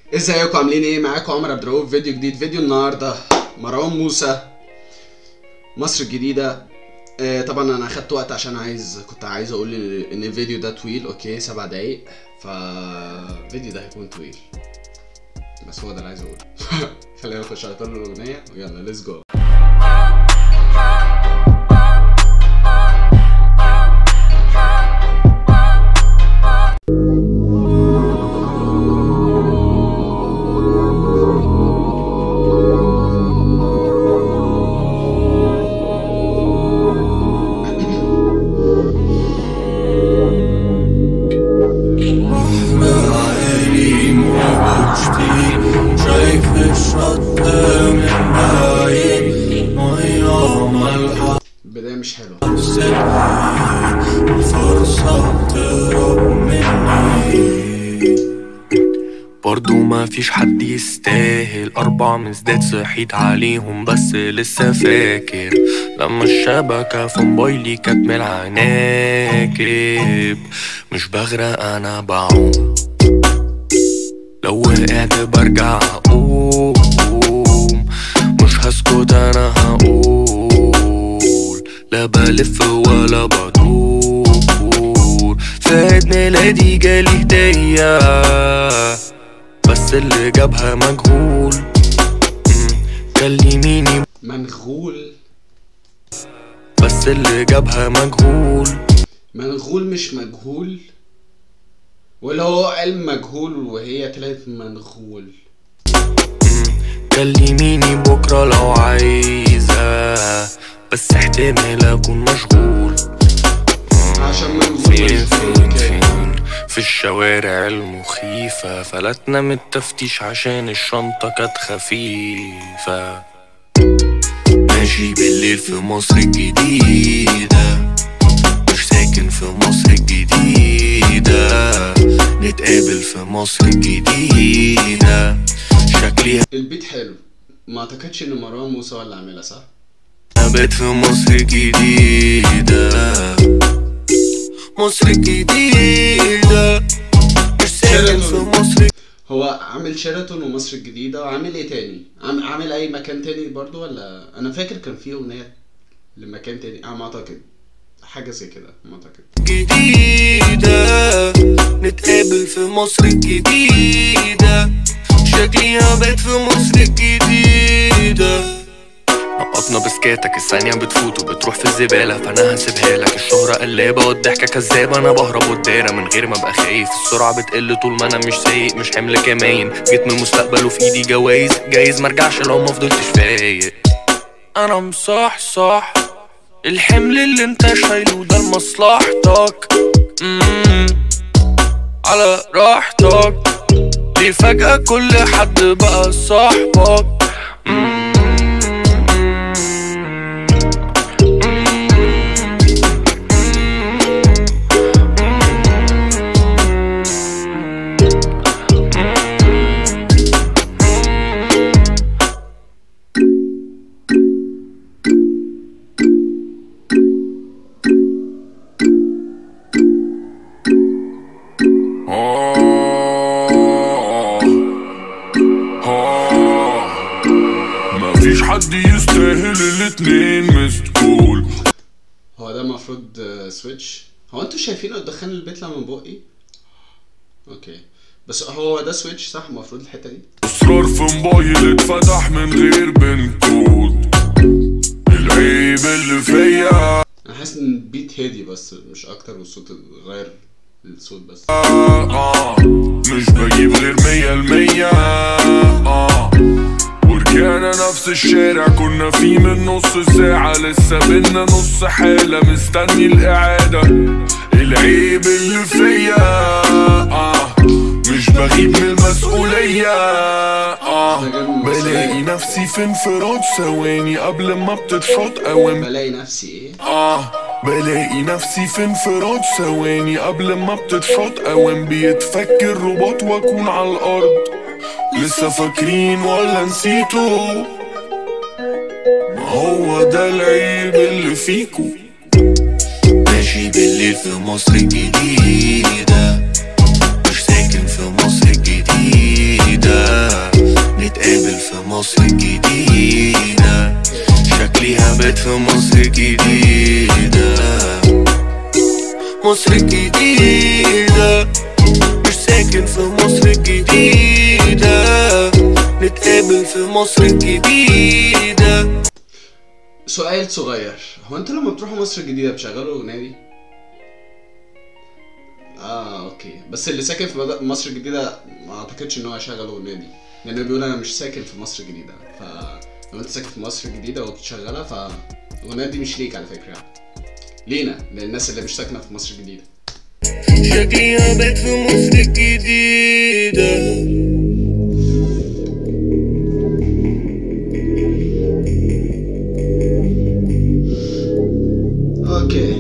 ازيكم عاملين ايه معاكم عمر عبد الرؤوف فيديو جديد فيديو النهارده مروان موسى مصر الجديده آه طبعا انا اخدت وقت عشان عايز كنت عايز اقول ان الفيديو ده طويل اوكي سبع دقايق فالفيديو ده هيكون طويل بس هو ده اللي عايز اقوله خلينا نخش على طول الاغنيه ويلا ليتس جو بعيني موجتي شايف الشط من بعيد مية ملحة البدايه مش حلوه الفرصة تهرب مني برضو ما فيش حد يستاهل أربع مزداد صحيت عليهم بس لسه فاكر لما الشبكة في موبايلي كانت من العناكب مش بغرق أنا بعوم لو وقعت برجع أقوم مش هسكت أنا هقول لا بلف ولا بدور في عيد ميلادي جالي هدية بس اللي جابها مجهول مم، كلميني منغول بس اللي جابها مجهول منغول مش مجهول ولا هو علم مجهول وهي طلعت منغول مم، كلميني بكرة لو عايزة بس احتمال أكون مشغول عشان منغول فين مشغول فين اوكي فين في الشوارع المخيفة فلتنا من التفتيش عشان الشنطة كانت خفيفة ماشي بالليل في مصر الجديدة مش ساكن في مصر الجديدة نتقابل في مصر الجديدة شكلي البيت حلو ما اعتقدش ان مروان موسى هو اللي عاملها صح بيت في مصر الجديدة مصر الجديدة مش ساكن في مصر هو عامل شيراتون ومصر الجديدة وعامل ايه تاني؟ عام- عامل اي مكان تاني برضو ولا انا فاكر كان في اغنية لمكان تاني اه ما اعتقد حاجة زي كده ما اعتقد جديدة نتقابل في مصر الجديدة شكلي بيت في مصر الجديدة نقطنا بسكاتك الثانية بتفوت وبتروح في الزبالة فأنا هسيبها لك الشهرة قلابة والضحكة كذابة أنا بهرب والدايرة من غير ما أبقى خايف السرعة بتقل طول ما أنا مش سايق مش حمل كماين جيت من المستقبل وفي إيدي جوايز جايز مرجعش لو ما فضلتش فايق أنا مصحصح الحمل اللي انت شايله ده لمصلحتك مم. على راحتك ليه فجأة كل حد بقى صاحبك مم. آه آه مفيش حد يستاهل الاتنين مسكول هو ده المفروض آه، سويتش هو انتوا شايفين الدخان اللي بيطلع من بقي؟ اوكي بس هو ده سويتش صح المفروض الحتة دي؟ اسرار في موبايل اتفتح من غير بين كود العيب اللي فيا انا حاسس ان البيت هادي بس مش اكتر والصوت غير الصوت بس آه مش بجيب غير مية المية آه ورجعنا نفس الشارع كنا فيه من نص ساعة لسه بينا نص حالة مستني الإعادة العيب اللي فيا آه مش بغيب من المسؤولية آه بلاقي نفسي في انفراد ثواني قبل ما بتتشط أوام بلاقي نفسي ايه؟ آه بلاقي نفسي في انفراد ثواني قبل ما بتتشط اوام بيتفك الرباط واكون على الارض لسه فاكرين ولا نسيتوا ما هو ده العيب اللي فيكو ماشي بالليل في مصر الجديدة مش ساكن في مصر الجديدة مصر الجديدة شكلي هبات في مصر الجديدة مصر الجديدة مش ساكن في مصر الجديدة نتقابل في مصر الجديدة سؤال صغير هو انتوا لما بتروحوا مصر الجديدة بتشغلوا الأغنية دي؟ اه اوكي بس اللي ساكن في مد- مصر الجديدة ما اعتقدش ان هو هيشغل الأغنية دي لأنه بيقول أنا مش ساكن في مصر الجديدة فلو انت ساكن في مصر الجديدة وبتشغلها فالأغنية دي مش ليك على فكرة لينا للناس اللي مش ساكنة في مصر الجديدة شكلي هبات في مصر الجديدة اوكي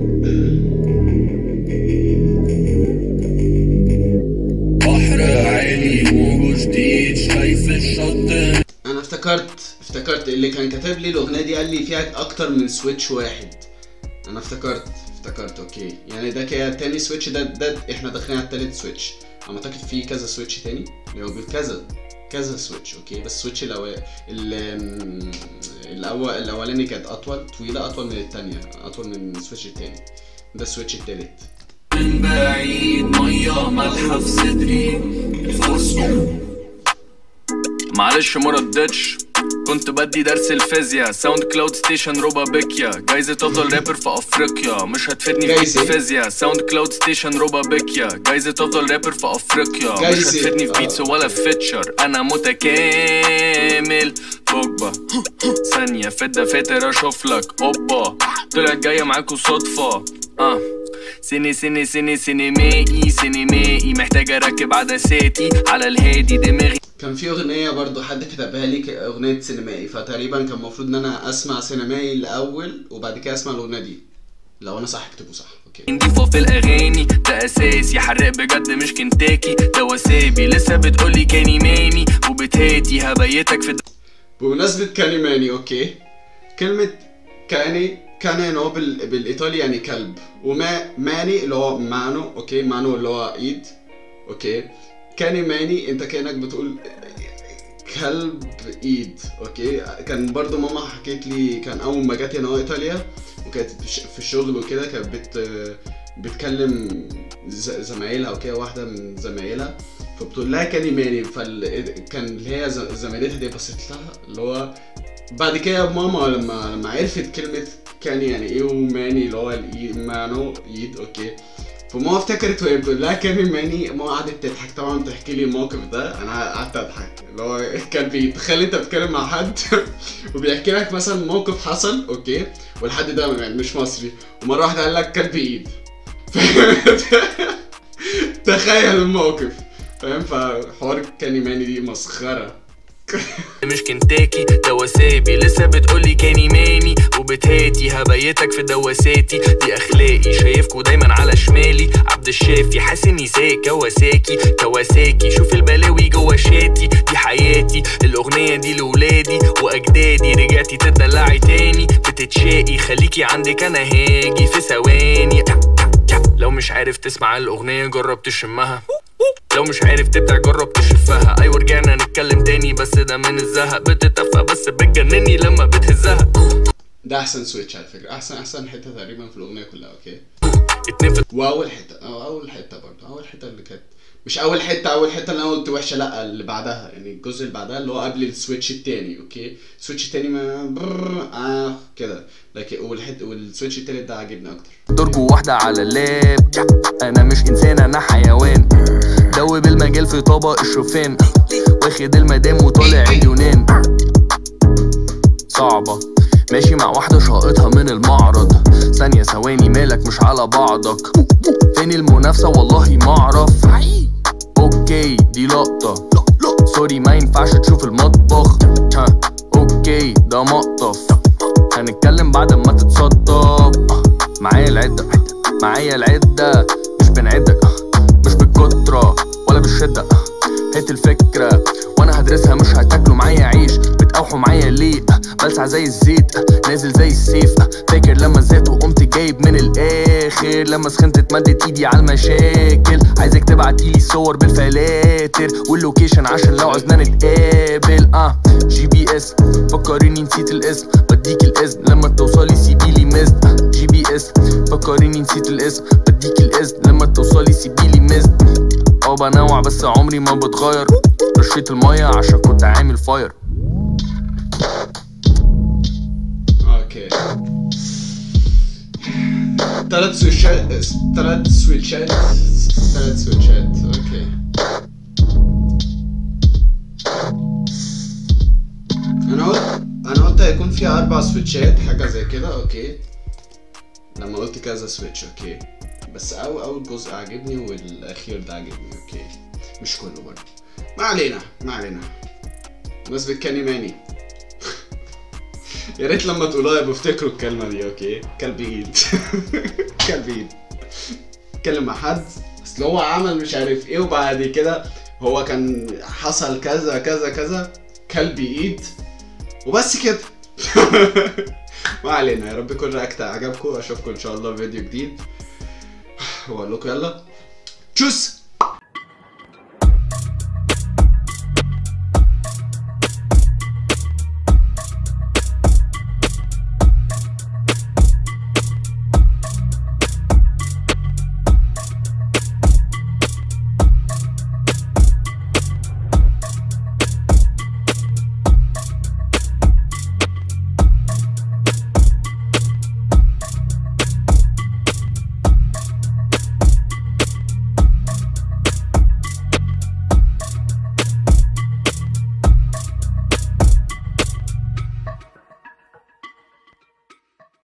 بحر عالي موجه جديد شايف الشط انا افتكرت افتكرت اللي كان كاتب لي الاغنيه دي قال لي فيها اكتر من سويتش واحد انا افتكرت افتكرت اوكي يعني ده كده تاني سويتش ده ده احنا داخلين على التالت سويتش انا اعتقد في كذا سويتش تاني اللي هو بيقول كذا كذا سويتش اوكي بس السويتش الاول ال- الاول الاولاني كانت اطول طويله اطول من التانية اطول من السويتش التاني ده السويتش التالت من بعيد مية مالحة في صدري الفرص معلش ما ردتش كنت بدي درس الفيزياء ساوند كلاود ستيشن روبا بيكيا جايزة افضل رابر في افريقيا مش هتفيدني في جايزة؟ الفيزياء ساوند كلاود ستيشن روبا بيكيا جايزة افضل رابر في افريقيا مش جايزة. هتفيدني في بيتس آه. ولا فيتشر انا متكامل بوجبا ثانية فدا فاتر اشوف لك اوبا طلعت جاية معاكوا صدفة اه سيني سيني سيني سينمائي سينمائي محتاج اركب عدساتي على الهادي دماغي كان في اغنيه برضو حد كتبها لي ك- اغنيه سينمائي فتقريبا كان المفروض ان انا اسمع سينمائي الاول وبعد كده اسمع الاغنيه دي لو انا صح اكتبه صح اوكي نضيفه في الاغاني ده اساسي حراق بجد مش كنتاكي ده وسابي لسه بتقولي كاني ماني وبتهاتي هبيتك في بمناسبة كاني ماني اوكي كلمة كاني كان يعني هو بال... بالايطالي يعني كلب وما ماني اللي هو مانو اوكي مانو اللي هو ايد اوكي كاني ماني انت كانك بتقول كلب ايد اوكي كان برضو ماما حكيت لي كان اول ما جت هنا هو ايطاليا وكانت في الشغل وكده كانت بت بتكلم ز- زمايلها وكده واحده من زمايلها فبتقول لها كاني ماني فال كان اللي هي ز- زميلتها دي بصت لها اللي هو بعد كده ماما لما لما عرفت كلمه كاني يعني ايه وماني اللي هو الايد مانو ايد اوكي فماما افتكرت وهي بتقول لها كاني ماني ماما قعدت تضحك طبعا بتحكي لي الموقف ده انا قعدت اضحك اللي هو كان بيتخيل انت بتتكلم مع حد وبيحكي لك مثلا موقف حصل اوكي والحد ده يعني مش مصري ومره واحده قال لك كلب ايد تخيل الموقف فاهم فحوار كاني ماني دي مسخره مش كنتاكي ده وسابي لسه بتقولي كاني ماني وبتهاتي هبيتك في دواساتي دي اخلاقي شايفكوا دايما على شمالي عبد الشافي حاسس اني سايق كواساكي كواساكي شوف البلاوي جوا شاتي دي حياتي الاغنيه دي لولادي واجدادي رجعتي تدلعي تاني بتتشاقي خليكي عندك انا هاجي في ثواني لو مش عارف تسمع الاغنيه جرب تشمها لو مش عارف تبدع جرب تشفها ايوه رجعنا نتكلم تاني بس ده من الزهق بتتفق بس بتجنني لما بتهزها ده احسن سويتش على فكره احسن احسن حته تقريبا في الاغنيه كلها اوكي اتنين في واول حته اه اول حته برضه اول حته اللي كانت مش اول حته اول حته اللي انا قلت وحشه لا اللي بعدها يعني الجزء اللي بعدها اللي هو قبل السويتش التاني اوكي السويتش التاني ما برر اه كده لكن والحته والسويتش التالت ده عاجبني اكتر درجو واحدة على اللاب أنا مش إنسان أنا حيوان دوب المجال في طبق الشوفان واخد المدام وطالع اليونان صعبة ماشي مع واحدة شاقطها من المعرض ثانية ثواني مالك مش على بعضك فين المنافسة والله معرف اوكي دي لقطة سوري ما ينفعش تشوف المطبخ ها اوكي ده مقطف هنتكلم بعد ما تتصدق معايا العدة معايا العدة مش بنعدك مش بالكترة ولا بالشدة هات الفكرة وانا هدرسها مش هتاكلوا معايا عيش بتقاوحوا معايا ليه بلسع زي الزيت نازل زي السيف فاكر لما زهقت وقمت جايب من الاخر لما سخنت اتمدت ايدي على المشاكل عايزك تبعتيلي صور بالفلاتر واللوكيشن عشان لو عاوزنا نتقابل اه جي بي اس فكريني نسيت الاسم بديك الاذن لما توصلي سيبيلي مزد جي بي اس فكريني نسيت الاسم بديك الاذن لما توصلي سيبيلي مزد اه بنوع بس عمري ما بتغير رشيت المية عشان كنت عامل فاير اوكي ثلاث سويتشات ثلاث سويتشات ثلاث سويتشات اوكي انا قلت انا قلت هيكون فيها اربع سويتشات حاجه زي كده اوكي لما قلت كذا سويتش اوكي بس أول اول جزء عجبني والاخير ده عجبني اوكي مش كله برضه ما علينا ما علينا بمناسبة كاني ماني يا ريت لما تقولوها يبقوا افتكروا الكلمة دي اوكي كلب ايد كلب ايد اتكلم مع حد اصل هو عمل مش عارف ايه وبعد كده هو كان حصل كذا كذا كذا كلب ايد وبس كده ما علينا يا رب يكون رياكت عجبكم اشوفكم ان شاء الله في فيديو جديد واقول لكم يلا تشوس